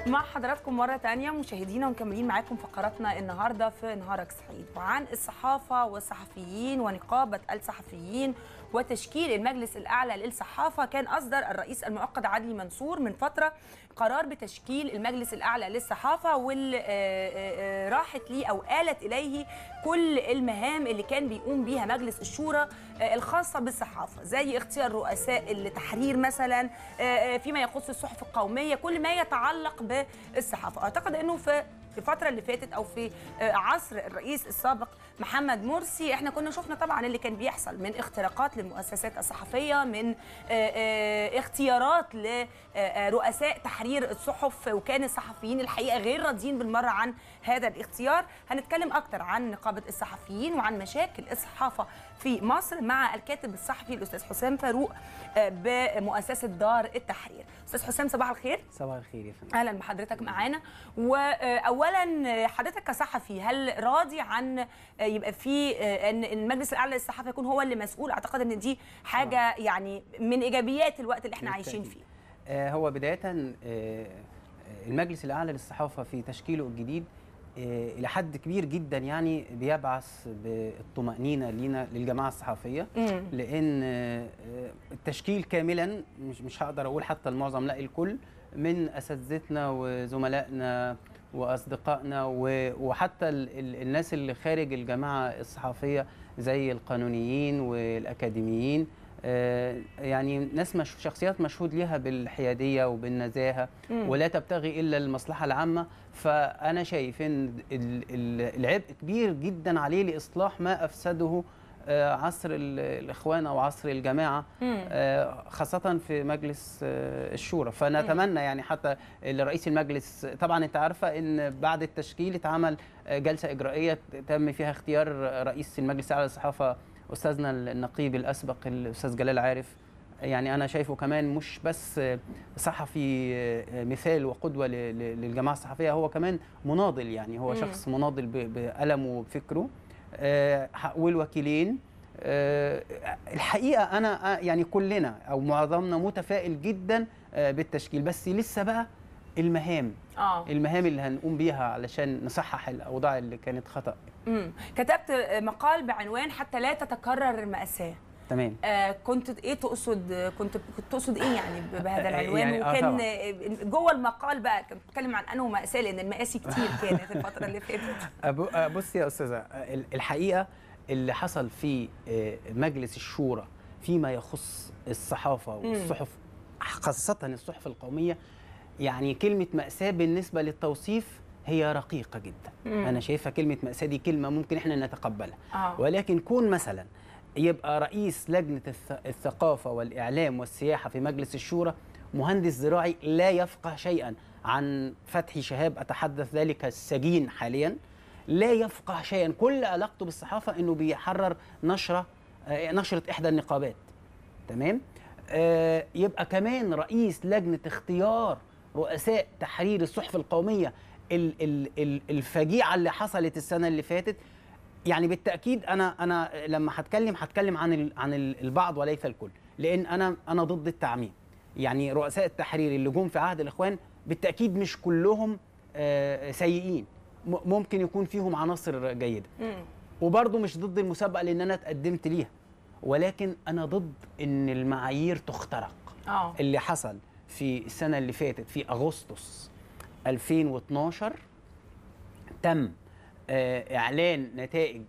مع حضراتكم مرة تانية مشاهدينا ومكملين معاكم فقراتنا النهاردة في نهارك سعيد وعن الصحافة والصحفيين ونقابة الصحفيين وتشكيل المجلس الأعلى للصحافة كان أصدر الرئيس المؤقت عدلي منصور من فترة قرار بتشكيل المجلس الأعلى للصحافة واللي راحت ليه أو آلت إليه كل المهام اللي كان بيقوم بيها مجلس الشورى الخاصة بالصحافة زي اختيار رؤساء التحرير مثلا فيما يخص الصحف القومية كل ما يتعلق بالصحافة أعتقد أنه في الفترة اللي فاتت أو في عصر الرئيس السابق محمد مرسي احنا كنا شفنا طبعا اللي كان بيحصل من اختراقات للمؤسسات الصحفية من اختيارات لرؤساء تحرير الصحف وكان الصحفيين الحقيقة غير راضيين بالمرة عن هذا الاختيار هنتكلم أكتر عن نقابة الصحفيين وعن مشاكل الصحافة في مصر مع الكاتب الصحفي الأستاذ حسام فاروق بمؤسسة دار التحرير أستاذ حسام صباح الخير صباح الخير يا فندم أهلا بحضرتك معانا وأولا حضرتك كصحفي هل راضي عن يبقى في ان المجلس الاعلى للصحافه يكون هو اللي مسؤول اعتقد ان دي حاجه يعني من ايجابيات الوقت اللي احنا عايشين فيه آه هو بدايه آه المجلس الاعلى للصحافه في تشكيله الجديد آه الى حد كبير جدا يعني بيبعث بالطمانينه لينا للجماعه الصحفيه مم. لان التشكيل كاملا مش مش هقدر اقول حتى المعظم لا الكل من اساتذتنا وزملائنا واصدقائنا وحتى الناس اللي خارج الجماعه الصحفيه زي القانونيين والاكاديميين يعني ناس مش شخصيات مشهود ليها بالحياديه وبالنزاهه ولا تبتغي الا المصلحه العامه فانا شايف ان العبء كبير جدا عليه لاصلاح ما افسده عصر الاخوان او عصر الجماعه خاصه في مجلس الشورى فنتمنى يعني حتى رئيس المجلس طبعا انت عارفه ان بعد التشكيل اتعمل جلسه اجرائيه تم فيها اختيار رئيس المجلس الاعلى للصحافه استاذنا النقيب الاسبق الاستاذ جلال عارف يعني انا شايفه كمان مش بس صحفي مثال وقدوه للجماعه الصحفيه هو كمان مناضل يعني هو شخص مناضل بقلمه وبفكره والوكيلين الحقيقه انا يعني كلنا او معظمنا متفائل جدا بالتشكيل بس لسه بقى المهام آه. المهام اللي هنقوم بيها علشان نصحح الاوضاع اللي كانت خطا امم كتبت مقال بعنوان حتى لا تتكرر الماساه تمام آه كنت ايه تقصد كنت كنت تقصد ايه يعني بهذا العنوان يعني وكان آه جوه المقال بقى كنت بتتكلم عن انه ماساه لان المآسي كتير كانت الفتره اللي فاتت بصي يا استاذه الحقيقه اللي حصل في مجلس الشورى فيما يخص الصحافه والصحف خاصه الصحف القوميه يعني كلمه ماساه بالنسبه للتوصيف هي رقيقه جدا مم. انا شايفها كلمه ماساه دي كلمه ممكن احنا نتقبلها آه. ولكن كون مثلا يبقى رئيس لجنه الثقافه والاعلام والسياحه في مجلس الشورى مهندس زراعي لا يفقه شيئا عن فتحي شهاب اتحدث ذلك السجين حاليا لا يفقه شيئا كل علاقته بالصحافه انه بيحرر نشره نشره احدى النقابات تمام آه يبقى كمان رئيس لجنه اختيار رؤساء تحرير الصحف القوميه الفجيعه اللي حصلت السنه اللي فاتت يعني بالتاكيد انا انا لما هتكلم هتكلم عن عن البعض وليس الكل لان انا انا ضد التعميم يعني رؤساء التحرير اللي جم في عهد الاخوان بالتاكيد مش كلهم سيئين ممكن يكون فيهم عناصر جيده وبرضه مش ضد المسابقه لان انا اتقدمت ليها ولكن انا ضد ان المعايير تخترق أوه. اللي حصل في السنه اللي فاتت في اغسطس 2012 تم اعلان نتائج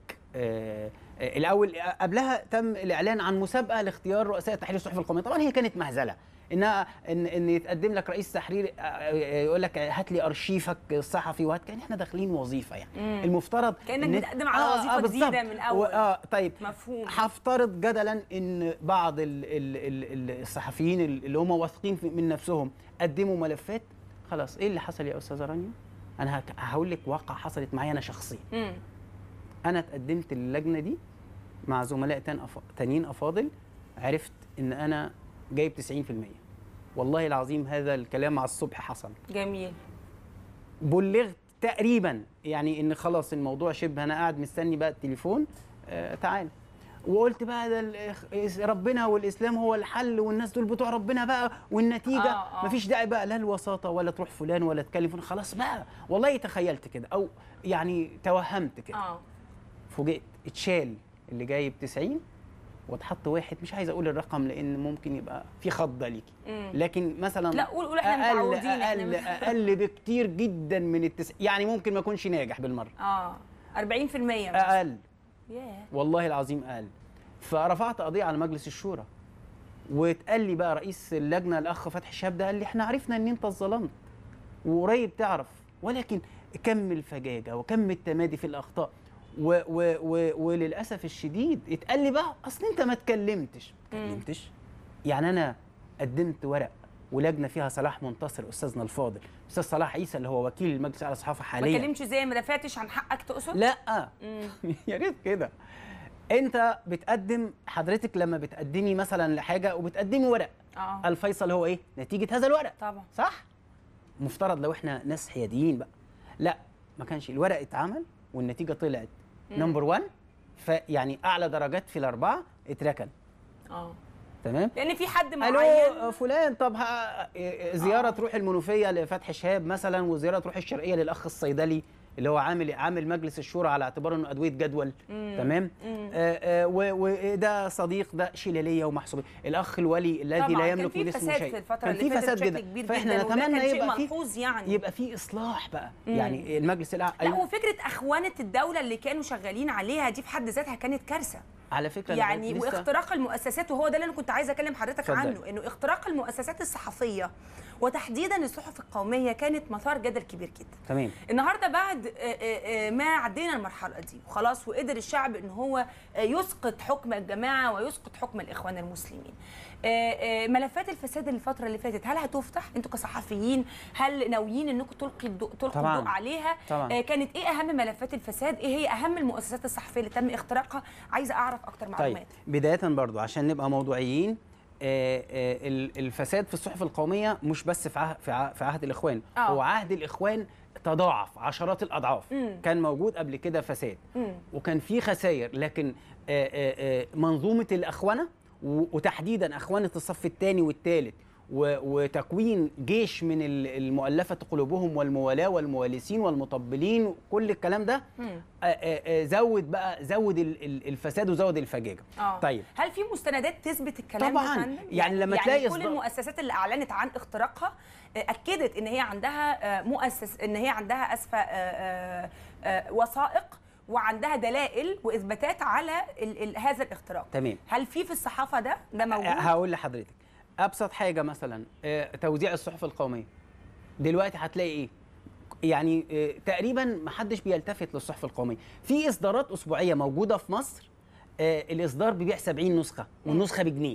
الاول قبلها تم الاعلان عن مسابقه لاختيار رؤساء تحرير الصحف القوميه طبعا هي كانت مهزله انها ان ان يتقدم لك رئيس تحرير يقول لك هات لي ارشيفك الصحفي وهات كان احنا داخلين وظيفه يعني مم. المفترض كانك بتقدم على آه وظيفه آه جديده من اول اه طيب مفهوم هفترض جدلا ان بعض ال ال ال الصحفيين اللي هم واثقين من نفسهم قدموا ملفات خلاص ايه اللي حصل يا استاذه رانيا انا هقول لك واقع حصلت معايا انا شخصيا مم. انا اتقدمت للجنه دي مع زملاء تانيين افاضل عرفت ان انا جايب 90% والله العظيم هذا الكلام على الصبح حصل جميل بلغت تقريبا يعني ان خلاص الموضوع شبه انا قاعد مستني بقى التليفون آه تعال وقلت بقى ده ال- ربنا والاسلام هو الحل والناس دول بتوع ربنا بقى والنتيجه آه، آه. مفيش داعي بقى لا الوساطه ولا تروح فلان ولا تكلم فلان خلاص بقى والله تخيلت كده او يعني توهمت كده اه فوجئت اتشال اللي جايب 90 واتحط واحد مش عايز اقول الرقم لان ممكن يبقى في خضه ليكي مم. لكن مثلا لا قول قول احنا اقل متعودين اقل احنا اقل بكتير جدا من التس... يعني ممكن ما اكونش ناجح بالمره اه 40% مثلا اقل ياه والله العظيم اقل فرفعت قضيه على مجلس الشورى واتقال لي بقى رئيس اللجنه الاخ فتحي الشهاب ده قال لي احنا عرفنا ان انت اتظلمت وقريب تعرف ولكن كم الفجاجه وكم التمادي في الاخطاء و و و وللاسف الشديد اتقال لي بقى اصل انت ما اتكلمتش ما مم. اتكلمتش يعني انا قدمت ورق ولجنه فيها صلاح منتصر استاذنا الفاضل استاذ صلاح عيسى اللي هو وكيل المجلس الاعلى للصحافه ما حاليا اتكلمش زي ما دافعتش عن حقك تقصد لا مم. يا ريت كده انت بتقدم حضرتك لما بتقدمي مثلا لحاجه وبتقدمي ورق اه الفيصل هو ايه نتيجه هذا الورق طبعا صح مفترض لو احنا ناس حياديين بقى لا ما كانش الورق اتعمل والنتيجه طلعت مم. نمبر 1 فيعني اعلى درجات في الاربعه اتركن اه تمام لان في حد الو معين فلان طب ها زياره آه. تروح المنوفيه لفتحي شهاب مثلا وزياره تروح الشرقيه للاخ الصيدلي اللي هو عامل عامل مجلس الشورى على اعتبار انه ادويه جدول مم. تمام مم. آه، آه، و- وده صديق ده شلاليه ومحسوبيه الاخ الولي الذي طبعا لا كان يملك في من اسمه فساد شيء في الفتره كان اللي في فاتت فساد بشكل جدا كبير فاحنا جدا وده كان نتمنى شيء يبقى في ملحوظ يعني يبقى في اصلاح بقى مم. يعني المجلس الاعلى لا وفكره اخوانه الدوله اللي كانوا شغالين عليها دي في حد ذاتها كانت كارثه على فكره يعني لغاية لسه- واختراق المؤسسات وهو ده اللي انا كنت عايزه اكلم حضرتك اتفضل. عنه انه اختراق المؤسسات الصحفيه وتحديدا الصحف القوميه كانت مثار جدل كبير جدا تمام النهارده بعد آه، آه، آه، ما عدينا المرحله دي وخلاص وقدر الشعب ان هو آه، يسقط حكم الجماعه ويسقط حكم الاخوان المسلمين آه، آه، ملفات الفساد الفتره اللي فاتت هل هتفتح انتوا كصحفيين هل ناويين انكم تلقي الضوء تلقوا طبعاً. الضوء عليها طبعاً. آه، كانت ايه اهم ملفات الفساد ايه هي اهم المؤسسات الصحفيه اللي تم اختراقها عايزه اعرف اكتر طيب معلومات بدايه برضو عشان نبقى موضوعيين آه، آه، ال- الفساد في الصحف القوميه مش بس في عهد في عهد, في عهد الاخوان آه. هو عهد الاخوان تضاعف عشرات الاضعاف مم. كان موجود قبل كده فساد مم. وكان في خسائر لكن آه، آه، آه، منظومه الاخونه و- وتحديدا اخوانه الصف الثاني والثالث وتكوين جيش من ال- المؤلفه قلوبهم والموالاه والموالسين والمطبلين كل الكلام ده مم. آه، آه، آه، زود بقى زود ال- ال- الفساد وزود الفجاجه اه طيب هل في مستندات تثبت الكلام طبعاً. ده يا فندم؟ يعني لما يعني تلاقي كل إصدار- المؤسسات اللي اعلنت عن اختراقها آه، اكدت ان هي عندها آه، مؤسس ان هي عندها اسفه آه، آه، آه، وثائق وعندها دلائل واثباتات على ال ال هذا الاختراق تمام هل في في الصحافه ده ده موجود آه، هقول لحضرتك ابسط حاجه مثلا آه، توزيع الصحف القوميه دلوقتي هتلاقي ايه يعني آه، تقريبا ما حدش بيلتفت للصحف القوميه في اصدارات اسبوعيه موجوده في مصر آه، الاصدار بيبيع 70 نسخه والنسخه بجنيه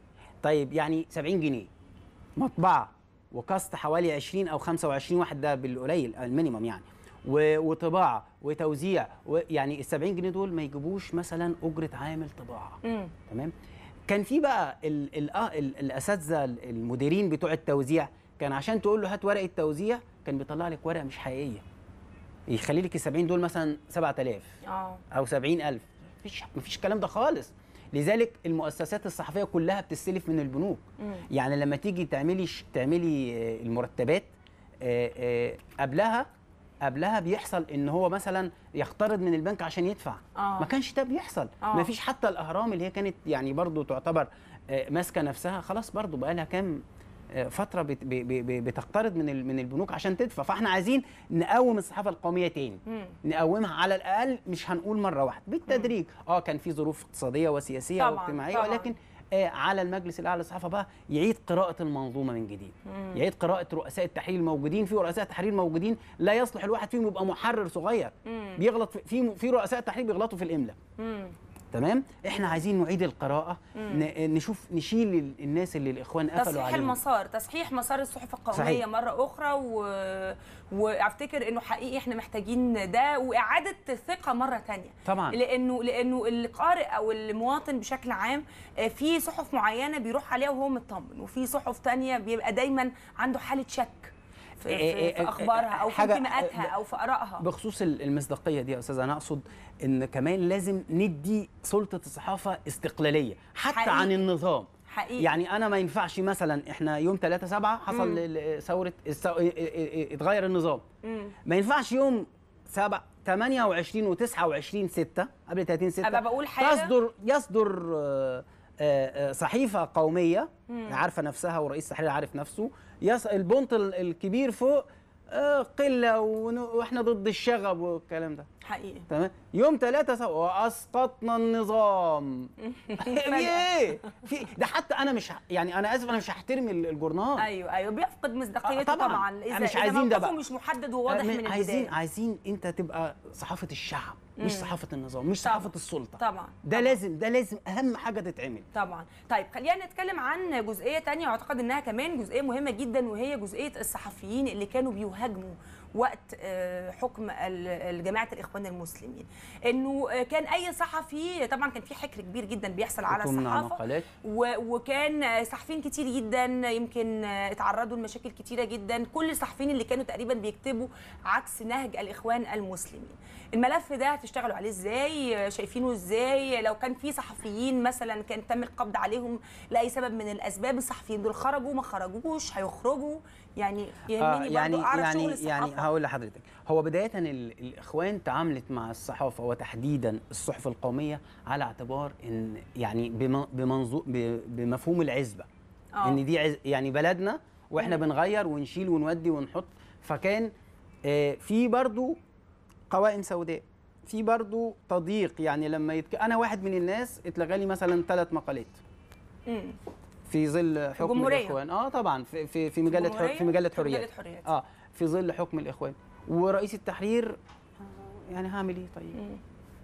طيب يعني 70 جنيه مطبعه وكاست حوالي 20 او 25 واحد ده بالقليل المينيمم يعني و- وطباعه وتوزيع و- يعني ال 70 جنيه دول ما يجيبوش مثلا اجره عامل طباعه مم. تمام كان في بقى ال ال آه ال الاساتذه المديرين بتوع التوزيع كان عشان تقول له هات ورقه توزيع كان بيطلع لك ورقه مش حقيقيه يخلي لك ال 70 دول مثلا 7000 اه او 70000 مفيش مفيش الكلام ده خالص لذلك المؤسسات الصحفيه كلها بتستلف من البنوك مم. يعني لما تيجي تعملي ش- تعملي آه، المرتبات آه، آه، قبلها قبلها بيحصل ان هو مثلا يقترض من البنك عشان يدفع آه. ما كانش ده بيحصل آه. ما فيش حتى الاهرام اللي هي كانت يعني برضو تعتبر آه، ماسكه نفسها خلاص برضو بقى لها كام آه، فتره بت- ب- ب- ب- بتقترض من ال- من البنوك عشان تدفع فاحنا عايزين نقوم الصحافه القوميه تاني مم. نقومها على الاقل مش هنقول مره واحده بالتدريج اه كان في ظروف اقتصاديه وسياسيه طبعاً، واجتماعيه طبعاً. ولكن آه على المجلس الاعلى للصحافه بقى يعيد قراءه المنظومه من جديد مم. يعيد قراءه رؤساء التحرير الموجودين في رؤساء تحرير موجودين لا يصلح الواحد فيهم يبقى محرر صغير مم. بيغلط في في, في رؤساء تحرير بيغلطوا في الاملاء مم. تمام احنا عايزين نعيد القراءه ن- نشوف نشيل ال- الناس اللي الاخوان قفلوا تصحيح عليهم المسار تصحيح مسار الصحف القوميه صحيح. مره اخرى و... وافتكر انه حقيقي احنا محتاجين ده واعاده الثقه مره تانية طبعا لانه لانه القارئ او المواطن بشكل عام آه، في صحف معينه بيروح عليها وهو مطمن وفي صحف تانية بيبقى دايما عنده حاله شك في, في, في اخبارها او في حاجة- انتماءاتها او في ارائها بخصوص ال- المصداقيه دي يا استاذ انا اقصد ان كمان لازم ندي سلطه الصحافه استقلاليه حتى حقيقي. عن النظام حقيقي يعني انا ما ينفعش مثلا احنا يوم 3 7 حصل مم. ال- ال- ثوره الس- ا- ا- ا- اتغير النظام مم. ما ينفعش يوم 7 28 و29 6 قبل 30 6 ابقى بقول حاجه تصدر يصدر آه، آه، آه، صحيفه قوميه عارفه نفسها ورئيس التحرير عارف نفسه يص... البونت ال- الكبير فوق آه، قله ون- واحنا ضد الشغب والكلام ده حقيقي تمام يوم ثلاثة سو... واسقطنا النظام في ايه في ده حتى انا مش ه- يعني انا اسف انا مش هحترم ال- الجورنال ايوه ايوه بيفقد مصداقيته آه، طبعاً. طبعا اذا مش إذا عايزين ده موقفه بقى. مش محدد وواضح من عايزين البدايه عايزين انت تبقى صحافه الشعب مش مم. صحافه النظام مش طبعاً. صحافه السلطه طبعا ده لازم ده لازم اهم حاجه تتعمل طبعا طيب خلينا نتكلم عن جزئيه تانية واعتقد انها كمان جزئيه مهمه جدا وهي جزئيه الصحفيين اللي كانوا بيهاجموا وقت آه، حكم ال- جماعه الاخوان المسلمين انه آه، كان اي صحفي طبعا كان في حكر كبير جدا بيحصل على تمنع الصحافه مقالات و- وكان آه، صحفيين كتير جدا يمكن آه، اتعرضوا لمشاكل كتيره جدا كل الصحفيين اللي كانوا تقريبا بيكتبوا عكس نهج الاخوان المسلمين الملف ده هتشتغلوا عليه ازاي آه، شايفينه ازاي لو كان في صحفيين مثلا كان تم القبض عليهم لاي سبب من الاسباب الصحفيين دول خرجوا ما خرجوش هيخرجوا يعني يهمني يعني برضو اعرف يعني شغل الصحافه يعني هقول لحضرتك هو بدايه ال- الاخوان تعاملت مع الصحافه وتحديدا الصحف القوميه على اعتبار ان يعني بم- بمنظور ب- بمفهوم العزبه آه. ان دي عز يعني بلدنا واحنا مم. بنغير ونشيل ونودي ونحط فكان آه، في برضو قوائم سوداء في برضو تضييق يعني لما يتك... انا واحد من الناس اتلغى لي مثلا ثلاث مقالات مم. في ظل حكم الجمهورية. الاخوان اه طبعا في في في مجله حر... الجمهورية؟ في مجله في حريات مجلة حريات. اه في ظل حكم الاخوان ورئيس التحرير آه، يعني هعمل ايه طيب مم.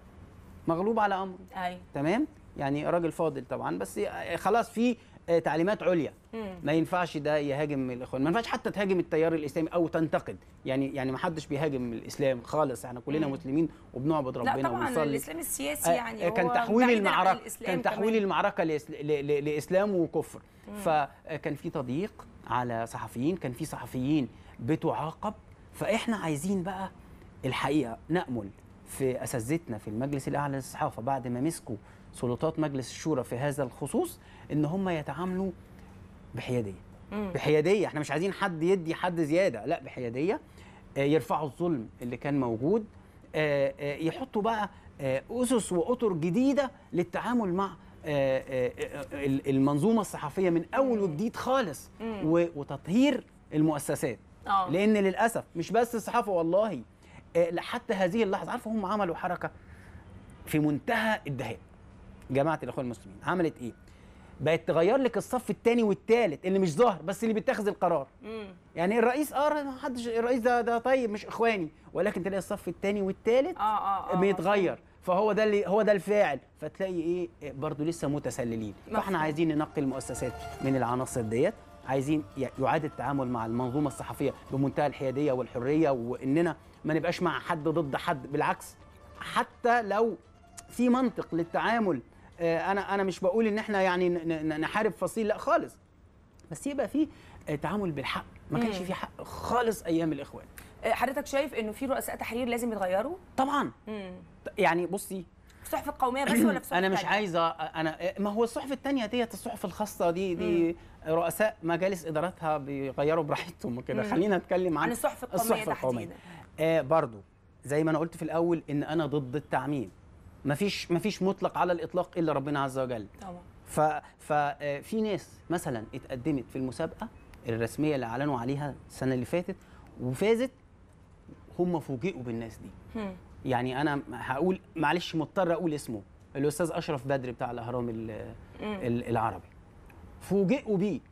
مغلوب على امره ايوه تمام يعني راجل فاضل طبعا بس آه، خلاص في آه، تعليمات عليا مم. ما ينفعش ده يهاجم الاخوان ما ينفعش حتى تهاجم التيار الاسلامي او تنتقد يعني يعني ما حدش بيهاجم الاسلام خالص احنا كلنا مم. مسلمين وبنعبد لا ربنا طبعا وبنصلي الاسلام السياسي آه، يعني آه، كان هو تحويل بعيداً عن المعركه الإسلام كان تحويل كمان. المعركه لإس- ل- ل- لاسلام وكفر فكان في تضييق على صحفيين كان في صحفيين بتعاقب فاحنا عايزين بقى الحقيقه نامل في اساتذتنا في المجلس الاعلى للصحافه بعد ما مسكوا سلطات مجلس الشورى في هذا الخصوص ان هم يتعاملوا بحياديه مم. بحياديه احنا مش عايزين حد يدي حد زياده لا بحياديه آه، يرفعوا الظلم اللي كان موجود آه، آه، يحطوا بقى آه، اسس واطر جديده للتعامل مع آه، آه، آه، المنظومه الصحفيه من اول مم. وجديد خالص مم. و- وتطهير المؤسسات اه لان للاسف مش بس الصحافه والله آه، لا، حتى هذه اللحظه عارفه هم عملوا حركه في منتهى الدهاء جماعه الاخوان المسلمين عملت ايه بقت تغير لك الصف الثاني والثالث اللي مش ظاهر بس اللي بيتخذ القرار مم. يعني الرئيس اه ما حدش الرئيس ده ده طيب مش اخواني ولكن تلاقي الصف الثاني والثالث اه اه اه بيتغير فهو ده اللي هو ده الفاعل فتلاقي ايه برضه لسه متسللين مفهوم. فاحنا عايزين ننقي المؤسسات من العناصر ديت عايزين ي- يعاد التعامل مع المنظومه الصحفيه بمنتهى الحياديه والحريه واننا ما نبقاش مع حد ضد حد بالعكس حتى لو في منطق للتعامل آه، انا انا مش بقول ان احنا يعني ن- ن- نحارب فصيل لا خالص بس يبقى في آه، تعامل بالحق ما كانش مم. في حق خالص ايام الاخوان آه، حضرتك شايف انه في رؤساء تحرير لازم يتغيروا؟ طبعا مم. يعني بصي في الصحف القوميه بس ولا في الصحف انا مش التانية؟ عايزه انا ما هو الصحف التانية ديت الصحف الخاصه دي دي رؤساء مجالس اداراتها بيغيروا براحتهم وكده مم. خلينا نتكلم عن عن الصحف القوميه الصحف القوميه تحديدا آه برضو زي ما انا قلت في الاول ان انا ضد التعميم مفيش مفيش مطلق على الاطلاق الا ربنا عز وجل طبعا ف ففي ناس مثلا اتقدمت في المسابقه الرسميه اللي اعلنوا عليها السنه اللي فاتت وفازت هم فوجئوا بالناس دي مم. يعني انا هقول معلش مضطر اقول اسمه الاستاذ اشرف بدر بتاع الاهرام ال- مم. ال- العربي فوجئوا بيه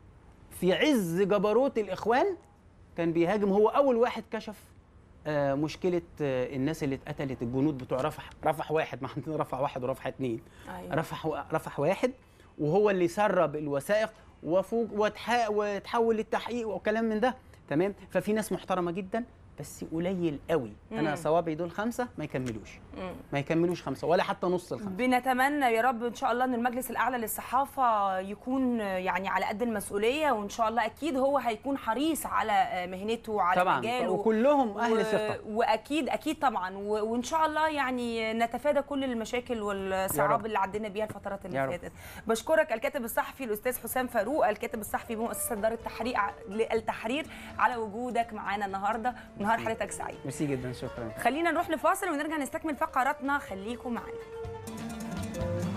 في عز جبروت الاخوان كان بيهاجم هو اول واحد كشف آه، مشكله آه، الناس اللي اتقتلت الجنود بتوع رفح رفح واحد ما عندنا رفح واحد ورفح اتنين ايوه رفح رفح واحد وهو اللي سرب الوثائق وفوق وتح... وتحول للتحقيق وكلام من ده تمام ففي ناس محترمه جدا بس قليل قوي مم. انا صوابعي دول خمسه ما يكملوش مم. ما يكملوش خمسه ولا حتى نص الخمسه بنتمنى يا رب ان شاء الله ان المجلس الاعلى للصحافه يكون يعني على قد المسؤوليه وان شاء الله اكيد هو هيكون حريص على مهنته وعلى طبعا مجاله وكلهم اهل و- ثقه واكيد اكيد طبعا و- وان شاء الله يعني نتفادى كل المشاكل والصعاب رب. اللي عدينا بيها الفترات اللي يا رب. فاتت بشكرك الكاتب الصحفي الاستاذ حسام فاروق الكاتب الصحفي بمؤسسه دار التحرير التحرير على وجودك معانا النهارده ونهار حضرتك سعيد ميرسي جدا شكرا خلينا نروح لفاصل ونرجع نستكمل فقراتنا خليكم معانا